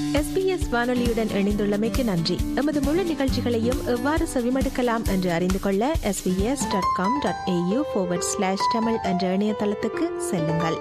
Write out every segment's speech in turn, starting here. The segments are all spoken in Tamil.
எஸ்பிஎஸ் வானொலியுடன் இணைந்துள்ளமைக்கு நன்றி எமது முழு நிகழ்ச்சிகளையும் எவ்வாறு செவிமடுக்கலாம் என்று அறிந்து கொள்ள SBS dot com dot AU slash Tamil என்ற இணையதளத்துக்கு செல்லுங்கள்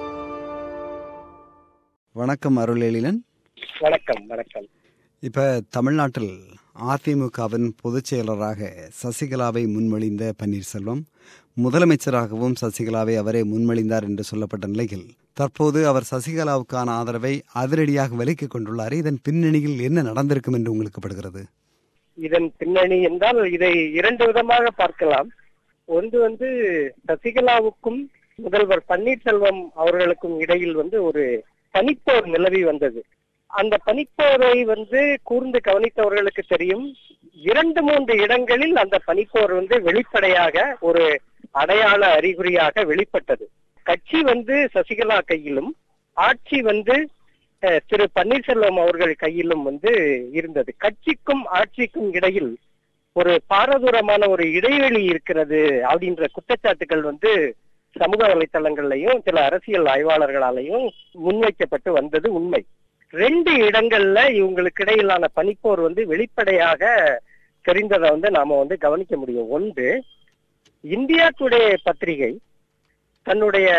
வணக்கம் அருளெழிலன் வணக்கம் வணக்கம் இப்ப தமிழ்நாட்டில் அதிமுகவின் பொதுச் செயலராக சசிகலாவை முன்மொழிந்த பன்னீர்செல்வம் முதலமைச்சராகவும் சசிகலாவை அவரே முன்மொழிந்தார் என்று சொல்லப்பட்ட நிலையில் தற்போது அவர் சசிகலாவுக்கான ஆதரவை அதிரடியாக விலக்கிக் கொண்டுள்ளார் இதன் பின்னணியில் என்ன நடந்திருக்கும் என்று உங்களுக்கு படுகிறது இதன் பின்னணி என்றால் இதை இரண்டு விதமாக பார்க்கலாம் ஒன்று வந்து சசிகலாவுக்கும் முதல்வர் பன்னீர்செல்வம் அவர்களுக்கும் இடையில் வந்து ஒரு பனிப்போர் நிலவி வந்தது அந்த பனிப்போரை வந்து கூர்ந்து கவனித்தவர்களுக்கு தெரியும் இரண்டு மூன்று இடங்களில் அந்த பனிப்போர் வந்து வெளிப்படையாக ஒரு அடையாள அறிகுறியாக வெளிப்பட்டது கட்சி வந்து சசிகலா கையிலும் ஆட்சி வந்து அஹ், திரு பன்னீர்செல்வம் அவர்கள் கையிலும் வந்து இருந்தது கட்சிக்கும் ஆட்சிக்கும் இடையில் ஒரு பாரதூரமான ஒரு இடைவெளி இருக்கிறது அப்படின்ற குற்றச்சாட்டுகள் வந்து சமூக வலைத்தளங்கள்லயும் சில அரசியல் ஆய்வாளர்களாலையும் முன்வைக்கப்பட்டு வந்தது உண்மை ரெண்டு இடங்கள்ல இவங்களுக்கு இடையிலான பனிப்போர் வந்து வெளிப்படையாக தெரிந்ததை வந்து நாம வந்து கவனிக்க முடியும் ஒன்று இந்தியா டுடே பத்திரிகை தன்னுடைய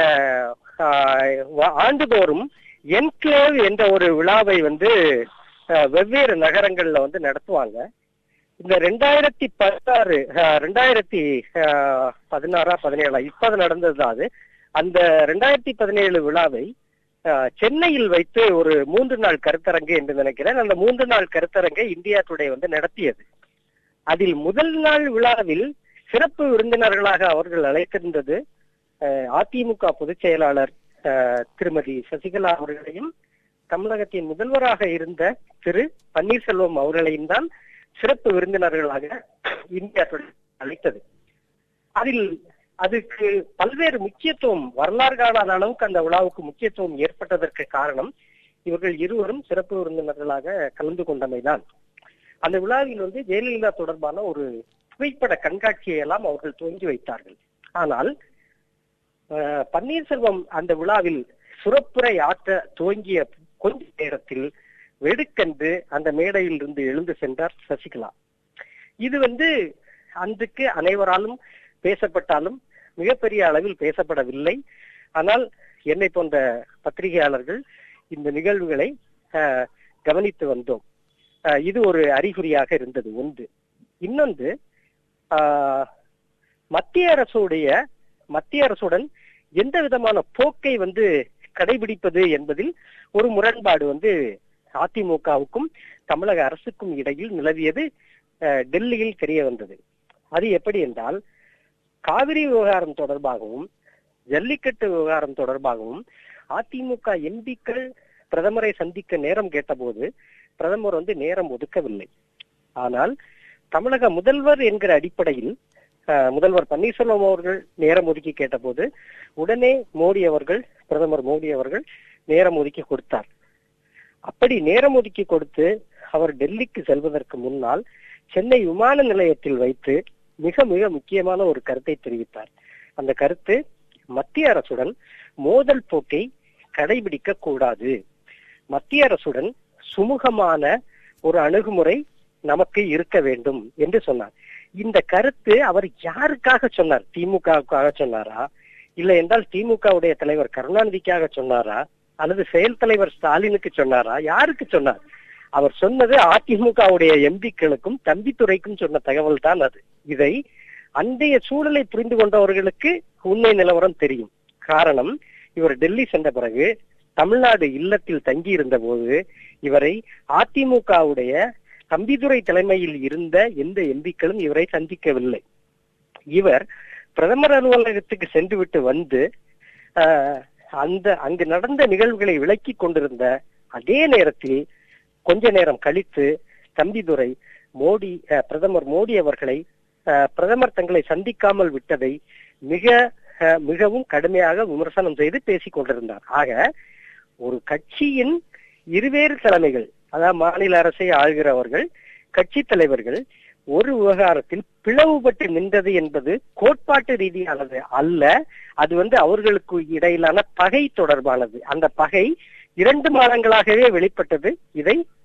ஆஹ், வ- ஆண்டுதோறும் என்க்ளேவ் என்ற ஒரு விழாவை வந்து ஆஹ், வெவ்வேறு நகரங்கள்ல வந்து நடத்துவாங்க இந்த ரெண்டாயிரத்தி பதினாறு ரெண்டாயிரத்தி பதினாறா பதினேழா இப்ப அது நடந்தது அது அந்த ரெண்டாயிரத்தி பதினேழு விழாவை ஆஹ், சென்னையில் வைத்து ஒரு மூன்று நாள் கருத்தரங்கு என்று நினைக்கிறேன் அந்த மூன்று நாள் கருத்தரங்கை இந்தியா டுடே வந்து நடத்தியது அதில் முதல் நாள் விழாவில் சிறப்பு விருந்தினர்களாக அவர்கள் அழைத்திருந்தது ஆஹ், அதிமுக பொதுச் செயலாளர் ஆஹ், திருமதி சசிகலா அவர்களையும் தமிழகத்தின் முதல்வராக இருந்த திரு பன்னீர்செல்வம் அவர்களையும் தான் சிறப்பு விருந்தினர்களாக இந்தியா டுடே அழைத்தது அதில் அதுக்கு பல்வேறு முக்கியத்துவம் வரலாறு காணாத அளவுக்கு அந்த விழாவுக்கு முக்கியத்துவம் ஏற்பட்டதற்கு காரணம் இவர்கள் இருவரும் சிறப்பு விருந்தினர்களாக கலந்து கொண்டமைதான் அந்த விழாவில் வந்து ஜெயலலிதா தொடர்பான ஒரு புகைப்பட கண்காட்சியை எல்லாம் அவர்கள் துவங்கி வைத்தார்கள் ஆனால் அஹ், பன்னீர்செல்வம் அந்த விழாவில் சுரப்புரை ஆற்ற துவங்கிய கொஞ்ச நேரத்தில் வெடுக்கென்று அந்த மேடையில் இருந்து எழுந்து சென்றார் சசிகலா இது வந்து அன்றைக்கு அனைவராலும் பேசப்பட்டாலும் மிகப்பெரிய அளவில் பேசப்படவில்லை ஆனால் என்னை போன்ற பத்திரிகையாளர்கள் இந்த நிகழ்வுகளை அஹ், கவனித்து வந்தோம் அஹ், இது ஒரு அறிகுறியாக இருந்தது ஒன்று இன்னொன்று ஆஹ், மத்திய அரசுடைய மத்திய அரசுடன் எந்த விதமான போக்கை வந்து கடைபிடிப்பது என்பதில் ஒரு முரண்பாடு வந்து அதிமுகவுக்கும் தமிழக அரசுக்கும் இடையில் நிலவியது அஹ், டெல்லியில் தெரிய வந்தது அது எப்படி என்றால் காவிரி விவகாரம் தொடர்பாகவும் ஜல்லிக்கட்டு விவகாரம் தொடர்பாகவும் அதிமுக எம்பிக்கள் பிரதமரை சந்திக்க நேரம் கேட்டபோது பிரதமர் வந்து நேரம் ஒதுக்கவில்லை ஆனால் தமிழக முதல்வர் என்கிற அடிப்படையில் அஹ், முதல்வர் பன்னீர்செல்வம் அவர்கள் நேரம் ஒதுக்கி கேட்டபோது உடனே மோடி அவர்கள் பிரதமர் மோடி அவர்கள் நேரம் ஒதுக்கி கொடுத்தார் அப்படி நேரம் ஒதுக்கி கொடுத்து அவர் டெல்லிக்கு செல்வதற்கு முன்னால் சென்னை விமான நிலையத்தில் வைத்து மிக மிக முக்கியமான ஒரு கருத்தை தெரிவித்தார் அந்த கருத்து மத்திய அரசுடன் மோதல் போக்கை கடைபிடிக்க கூடாது மத்திய அரசுடன் சுமூகமான ஒரு அணுகுமுறை நமக்கு இருக்க வேண்டும் என்று சொன்னார் இந்த கருத்து அவர் யாருக்காக சொன்னார் திமுகவுக்காக சொன்னாரா இல்லை என்றால் திமுகவுடைய தலைவர் கருணாநிதிக்காக சொன்னாரா அல்லது செயல் தலைவர் ஸ்டாலினுக்கு சொன்னாரா யாருக்கு சொன்னார் அவர் சொன்னது அதிமுகவுடைய எம்பிக்களுக்கும் தம்பித்துறைக்கும் சொன்ன தகவல் தான் அது இதை அன்றைய சூழலை புரிந்து கொண்டவர்களுக்கு உண்மை நிலவரம் தெரியும் காரணம் இவர் டெல்லி சென்ற பிறகு தமிழ்நாடு இல்லத்தில் தங்கி இருந்த போது இவரை அதிமுகவுடைய தம்பிதுரை தலைமையில் இருந்த எந்த எம்பிக்களும் இவரை சந்திக்கவில்லை இவர் பிரதமர் அலுவலகத்துக்கு சென்றுவிட்டு வந்து ஆஹ், அந்த அங்கு நடந்த நிகழ்வுகளை விளக்கி கொண்டிருந்த அதே நேரத்தில் கொஞ்ச நேரம் கழித்து தம்பிதுரை மோடி அஹ், பிரதமர் மோடி அவர்களை அஹ், பிரதமர் தங்களை சந்திக்காமல் விட்டதை மிக அஹ், மிகவும் கடுமையாக விமர்சனம் செய்து பேசிக் கொண்டிருந்தார் ஆக ஒரு கட்சியின் இருவேறு தலைமைகள் அதாவது மாநில அரசை ஆள்கிறவர்கள் கட்சி தலைவர்கள் ஒரு விவகாரத்தில் பிளவுபட்டு நின்றது என்பது கோட்பாட்டு ரீதியானது அல்ல அது வந்து அவர்களுக்கு இடையிலான பகை தொடர்பானது அந்த பகை இரண்டு மாதங்களாகவே வெளிப்பட்டது இதை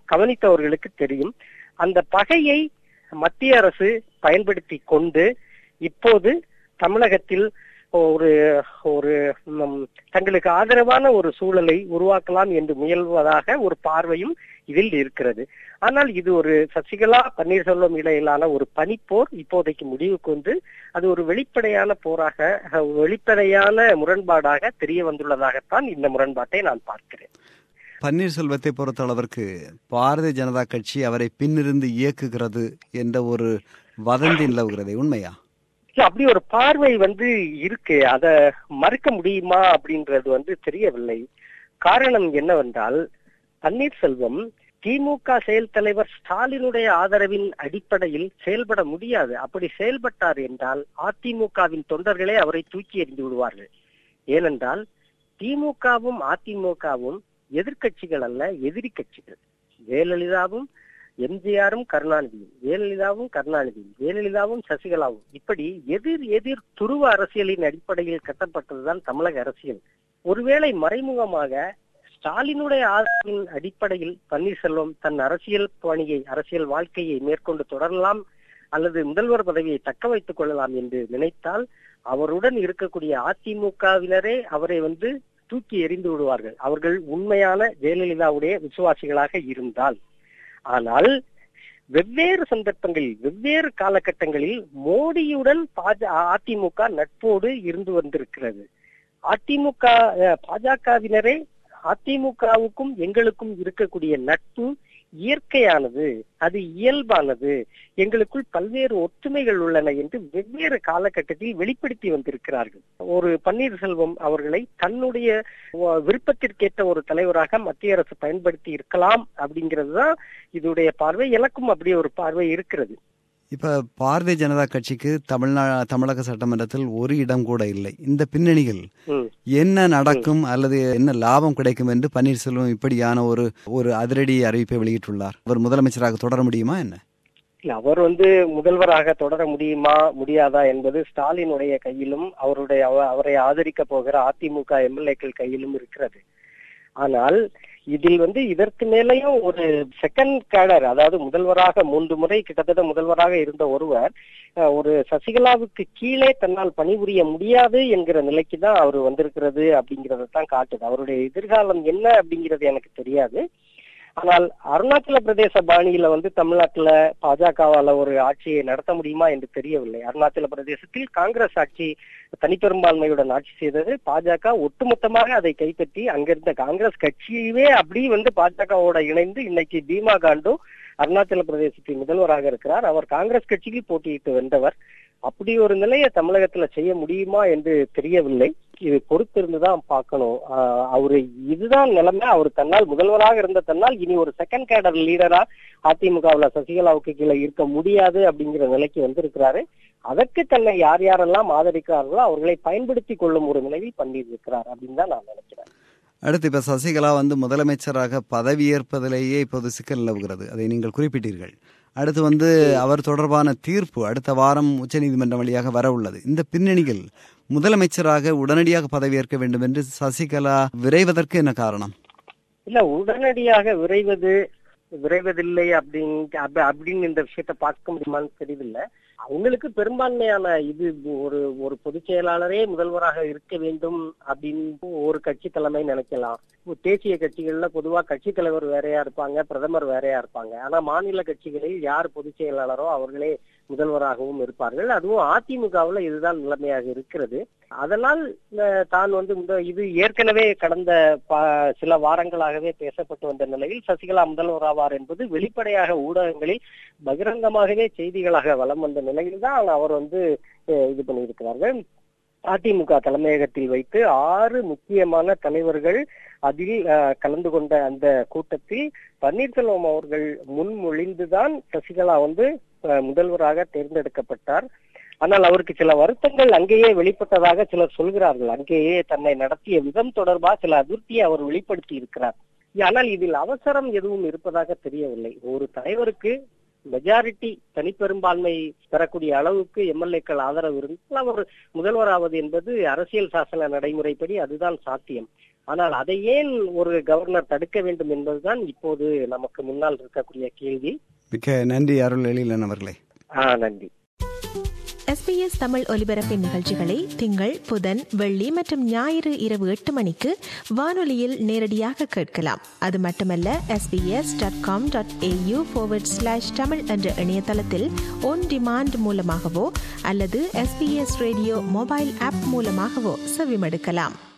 கவனித்தவர்களுக்கு தெரியும் அந்த பகையை மத்திய அரசு பயன்படுத்தி கொண்டு இப்போது தமிழகத்தில் ஒரு ஒரு ம், தங்களுக்கு ஆதரவான ஒரு சூழலை உருவாக்கலாம் என்று முயல்வதாக ஒரு பார்வையும் இதில் இருக்கிறது ஆனால் இது ஒரு சசிகலா பன்னீர்செல்வம் இடையிலான ஒரு பனிப்போர் இப்போதைக்கு முடிவுக்கு வந்து அது ஒரு வெளிப்படையான போராக அஹ், வெளிப்படையான முரண்பாடாக தெரிய வந்துள்ளதாகத்தான் இந்த முரண்பாட்டை நான் பார்க்கிறேன் பன்னீர்செல்வத்தை பொறுத்தளவிற்கு பாரதிய ஜனதா கட்சி அவரை பின்னிருந்து இயக்குகிறது என்ற ஒரு வதந்தி நிலவுகிறதே உண்மையா இல்ல அப்படி ஒரு பார்வை வந்து இருக்கு அத மறுக்க முடியுமா அப்படின்றது வந்து தெரியவில்லை காரணம் என்னவென்றால் பன்னீர்செல்வம் திமுக செயல் தலைவர் ஸ்டாலினுடைய ஆதரவின் அடிப்படையில் செயல்பட முடியாது அப்படி செயல்பட்டார் என்றால் அதிமுகவின் தொண்டர்களே அவரை தூக்கி எறிந்து விடுவார்கள் ஏனென்றால் திமுகவும் அதிமுகவும் எதிர்க்கட்சிகள் அல்ல எதிரி கட்சிகள் ஜெயலலிதாவும் எம்ஜிஆரும் கருணாநிதியும் ஜெயலலிதாவும் கருணாநிதியும் ஜெயலலிதாவும் சசிகலாவும் இப்படி எதிர் எதிர் துருவ அரசியலின் அடிப்படையில் கட்டப்பட்டதுதான் தமிழக அரசியல் ஒருவேளை மறைமுகமாக ஸ்டாலினுடைய ஆதரவின் அடிப்படையில் பன்னீர்செல்வம் தன் அரசியல் பணியை அரசியல் வாழ்க்கையை மேற்கொண்டு தொடரலாம் அல்லது முதல்வர் பதவியை தக்க வைத்துக் கொள்ளலாம் என்று நினைத்தால் அவருடன் இருக்கக்கூடிய அதிமுகவினரே அவரை வந்து தூக்கி எறிந்து விடுவார்கள் அவர்கள் உண்மையான ஜெயலலிதாவுடைய விசுவாசிகளாக இருந்தால் ஆனால் வெவ்வேறு சந்தர்ப்பங்களில் வெவ்வேறு காலகட்டங்களில் மோடியுடன் பாஜ அதிமுக நட்போடு இருந்து வந்திருக்கிறது அதிமுக அஹ், பாஜகவினரே அதிமுகவுக்கும் எங்களுக்கும் இருக்கக்கூடிய நட்பு இயற்கையானது அது இயல்பானது எங்களுக்குள் பல்வேறு ஒற்றுமைகள் உள்ளன என்று வெவ்வேறு காலகட்டத்தில் வெளிப்படுத்தி வந்திருக்கிறார்கள் ஒரு பன்னீர்செல்வம் அவர்களை தன்னுடைய அஹ், விருப்பத்திற்கேற்ற ஒரு தலைவராக மத்திய அரசு பயன்படுத்தி இருக்கலாம் அப்படிங்கிறது தான் இதோடைய பார்வை எனக்கும் அப்படி ஒரு பார்வை இருக்கிறது இப்ப பாரதிய ஜனதா கட்சிக்கு தமிழ்நா தமிழக சட்டமன்றத்தில் ஒரு இடம் கூட இல்லை இந்த பின்னணியில் ம். என்ன நடக்கும் அல்லது என்ன லாபம் கிடைக்கும் என்று பன்னீர்செல்வம் இப்படியான ஒரு ஒரு அதிரடி அறிவிப்பை வெளியிட்டுள்ளார் அவர் முதலமைச்சராக தொடர முடியுமா என்ன இல்ல அவர் வந்து முதல்வராக தொடர முடியுமா முடியாதா என்பது ஸ்டாலினுடைய கையிலும் அவருடைய அவ- அவரை ஆதரிக்க போகிற அதிமுக எம்எல்ஏக்கள் கையிலும் இருக்கிறது ஆனால் இதில் வந்து இதற்கு மேலேயும் ஒரு செகண்ட் கேடர் அதாவது முதல்வராக மூன்று முறை கிட்டத்தட்ட முதல்வராக இருந்த ஒருவர் அஹ், ஒரு சசிகலாவுக்கு கீழே தன்னால் பணிபுரிய முடியாது என்கிற நிலைக்கு தான் அவர் வந்திருக்கிறது அப்படிங்கறத தான் காட்டுது அவருடைய எதிர்காலம் என்ன அப்படிங்கிறது எனக்கு தெரியாது ஆனால் அருணாச்சல பிரதேச பாணியில வந்து தமிழ்நாட்டுல பாஜகவால ஒரு ஆட்சியை நடத்த முடியுமா என்று தெரியவில்லை அருணாச்சல பிரதேசத்தில் காங்கிரஸ் ஆட்சி தனிப்பெரும்பான்மையுடன் ஆட்சி செய்தது பாஜக ஒட்டுமொத்தமாக அதை கைப்பற்றி அங்கிருந்த காங்கிரஸ் கட்சியவே அப்படி வந்து பாஜகவோட இணைந்து இன்னைக்கு பீமா காண்டு அருணாச்சல பிரதேசத்தின் முதல்வராக இருக்கிறார் அவர் காங்கிரஸ் கட்சிக்கு போட்டியிட்டு வென்றவர் அப்படி ஒரு நிலையை தமிழகத்துல செய்ய முடியுமா என்று தெரியவில்லை இது பொறுத்திருந்துதான் பார்க்கணும் ஆஹ் அவரு இதுதான் நிலைமை அவர் தன்னால் முதல்வராக இருந்த தன்னால் இனி ஒரு செகண்ட் கேடர் லீடரா அதிமுகவுல சசிகலாவுக்கு கீழே இருக்க முடியாது அப்படிங்கிற நிலைக்கு வந்திருக்கிறாரு அதற்கு தன்னை யார் யாரெல்லாம் ஆதரிக்கிறார்களோ அவர்களை பயன்படுத்தி கொள்ளும் ஒரு நிலையில் பண்ணியிருக்கிறார் அப்படின்னு தான் நான் நினைக்கிறேன் அடுத்து இப்ப சசிகலா வந்து முதலமைச்சராக பதவியேற்பதிலேயே இப்போது சிக்கல் நிலவுகிறது அதை நீங்கள் குறிப்பிட்டீர்கள் அடுத்து வந்து அவர் தொடர்பான தீர்ப்பு அடுத்த வாரம் உச்சநீதிமன்றம் வழியாக வர உள்ளது இந்த பின்னணியில் முதலமைச்சராக உடனடியாக பதவியேற்க வேண்டும் என்று சசிகலா விரைவதற்கு என்ன காரணம் இல்ல உடனடியாக விரைவது விரைவதில்லை அப்படின்னு அப்ப- அப்படின்னு இந்த விஷயத்த பார்க்க முடியுமான்னு தெரியவில்லை அவங்களுக்கு பெரும்பான்மையான இது ஒரு ஒரு பொதுச் செயலாளரே முதல்வராக இருக்க வேண்டும் அப்படின்னு ஒரு கட்சி தலைமை நினைக்கலாம் தேசிய கட்சிகள்ல பொதுவா கட்சி தலைவர் வேறையா இருப்பாங்க பிரதமர் வேறையா இருப்பாங்க ஆனா மாநில கட்சிகளில் யார் பொதுச் செயலாளரோ அவர்களே முதல்வராகவும் இருப்பார்கள் அதுவும் அதிமுகவுல இதுதான் நிலைமையாக இருக்கிறது அதனால் அஹ், தான் வந்து இந்த இது ஏற்கனவே கடந்த ப- சில வாரங்களாகவே பேசப்பட்டு வந்த நிலையில் சசிகலா முதல்வராவார் என்பது வெளிப்படையாக ஊடகங்களில் பகிரங்கமாகவே செய்திகளாக வலம் வந்த நிலையில் தான் அவர் வந்து அஹ், இது பண்ணியிருக்கிறார்கள் அதிமுக தலைமையகத்தில் வைத்து ஆறு முக்கியமான தலைவர்கள் அதில் அஹ், கலந்து கொண்ட அந்த கூட்டத்தில் பன்னீர்செல்வம் அவர்கள் முன்மொழிந்துதான் சசிகலா வந்து அஹ், முதல்வராக தேர்ந்தெடுக்கப்பட்டார் ஆனால் அவருக்கு சில வருத்தங்கள் அங்கேயே வெளிப்பட்டதாக சிலர் சொல்கிறார்கள் அங்கேயே தன்னை நடத்திய விதம் தொடர்பாக சில அதிருப்தியை அவர் வெளிப்படுத்தி இருக்கிறார் ஆனால் இதில் அவசரம் எதுவும் இருப்பதாக தெரியவில்லை ஒரு தலைவருக்கு மெஜாரிட்டி தனிப்பெரும்பான்மை பெறக்கூடிய அளவுக்கு எம்எல்ஏக்கள் ஆதரவு இருந்தால் அவர் முதல்வராவது என்பது அரசியல் சாசன நடைமுறைப்படி அதுதான் சாத்தியம் ஆனால் அதை ஏன் ஒரு கவர்னர் தடுக்க வேண்டும் என்பதுதான் இப்போது நமக்கு முன்னால் இருக்கக்கூடிய கேள்வி மிக்க நன்றி அருள் எழிலன் அவர்களே ஆ நன்றி எஸ்பிஎஸ் தமிழ் ஒலிபரப்பின் நிகழ்ச்சிகளை திங்கள் புதன் வெள்ளி மற்றும் ஞாயிறு இரவு எட்டு மணிக்கு வானொலியில் நேரடியாக கேட்கலாம் அது மட்டுமல்ல SBS dot com dot AU slash Tamil என்ற இணையதளத்தில் ஒன் டிமாண்ட் மூலமாகவோ அல்லது எஸ்பிஎஸ் ரேடியோ மொபைல் ஆப் மூலமாகவோ செவிமடுக்கலாம்